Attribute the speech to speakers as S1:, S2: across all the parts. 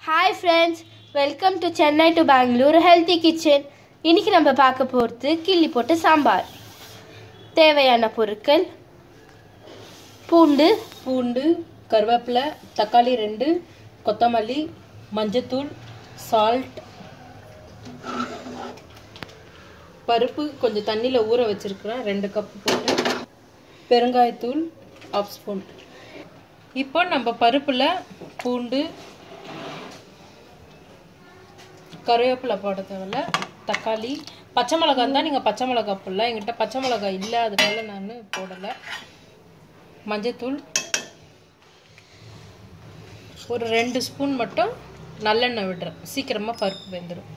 S1: hi friends welcome to Chennai to Bangalore healthy kitchen இன்னைக்கு நம்ம பார்க்க போகிறது கிள்ளி போட்ட சாம்பார் தேவையான பொருட்கள் பூண்டு
S2: பூண்டு கருவேப்பிலை தக்காளி ரெண்டு கொத்தமல்லி மஞ்சத்தூள் சால்ட் பருப்பு கொஞ்சம் தண்ணியில் ஊற வச்சிருக்கிறேன் ரெண்டு கப்பு போட்டு பெருங்காயத்தூள் ஆஃப் ஸ்பூன் இப்போ நம்ம பருப்பில் பூண்டு கருவேப்பிலை போட தேவையில்ல தக்காளி பச்சை மிளகாய் இருந்தால் நீங்கள் பச்சை மிளகாய் போடலாம் எங்கிட்ட பச்சை மிளகாய் இல்லை அதனால நான் போடலை மஞ்சத்தூள் ஒரு ரெண்டு ஸ்பூன் மட்டும் நல்லெண்ணெய் விடுறேன் சீக்கிரமாக பருப்பு வெந்துடும்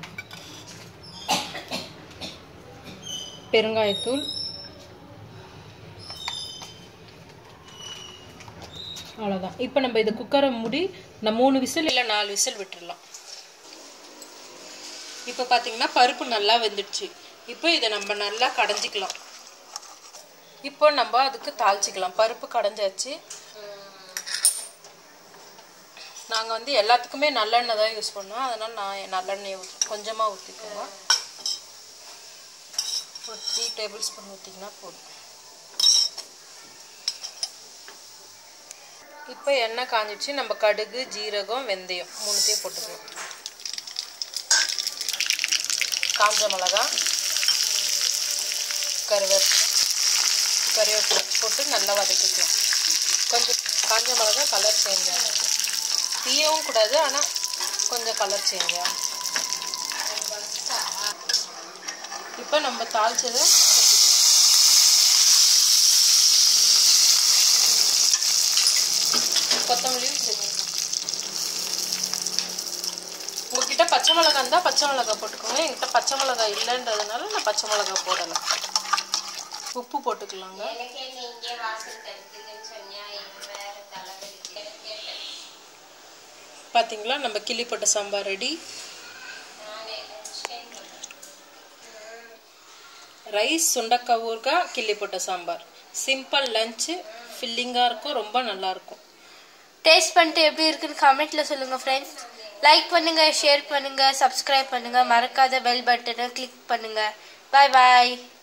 S2: பெருங்காயத்தூள் அவ்வளோதான் இப்போ நம்ம இதை குக்கரை மூடி நான் மூணு விசில் இல்லை நாலு விசில் விட்டுடலாம் இப்போ பார்த்தீங்கன்னா பருப்பு நல்லா வெந்துடுச்சு இப்போ இதை நம்ம நல்லா கடைஞ்சிக்கலாம் இப்போ நம்ம அதுக்கு தாளிச்சிக்கலாம் பருப்பு கடைஞ்சாச்சு நாங்கள் வந்து எல்லாத்துக்குமே நல்லெண்ணெய் தான் யூஸ் பண்ணுவோம் அதனால் நான் நல்லெண்ணெய் ஊற்றி கொஞ்சமாக ஊற்றிக்குவோம் ஒரு த்ரீ டேபிள் ஸ்பூன் ஊற்றிங்கன்னா போதும் இப்போ எண்ணெய் காஞ்சிடுச்சு நம்ம கடுகு ஜீரகம் வெந்தயம் மூணுத்தையும் போட்டுக்கலாம் காஞ்ச மிளகா கருவேப்பிலை கருவேப்பிலை போட்டு நல்லா வதக்கிக்கலாம் கொஞ்சம் காஞ்ச மிளகா கலர் சேஞ்ச் ஆகும் தீயவும் கூடாது ஆனால் கொஞ்சம் கலர் சேஞ்ச் ஆகும் இப்போ நம்ம தாளிச்சதை கொட்டிக்கலாம் கொத்தமல்லியும் சேர்த்துக்கலாம் உங்ககிட்ட பச்சை மிளகா இருந்தால் பச்சை மிளகா போட்டுக்கோங்க என்கிட்ட பச்சை மிளகா இல்லைன்றதுனால நான் பச்சை மிளகா போடலை உப்பு போட்டுக்கலாங்க பார்த்தீங்களா நம்ம கிள்ளி போட்ட சாம்பார் ரெடி ரைஸ் சுண்டக்காய் ஊறுகாய் கிள்ளி போட்ட சாம்பார் சிம்பிள் லஞ்சு ஃபில்லிங்காக இருக்கும் ரொம்ப நல்லாயிருக்கும்
S1: டேஸ்ட் பண்ணிட்டு எப்படி இருக்குன்னு கமெண்ட்டில் சொல்லுங்கள் ஃப்ரெண்ட்ஸ் லைக் பண்ணுங்கள் ஷேர் பண்ணுங்கள் சப்ஸ்கிரைப் பண்ணுங்கள் மறக்காத பெல் பட்டனை கிளிக் பண்ணுங்கள் பாய் பாய்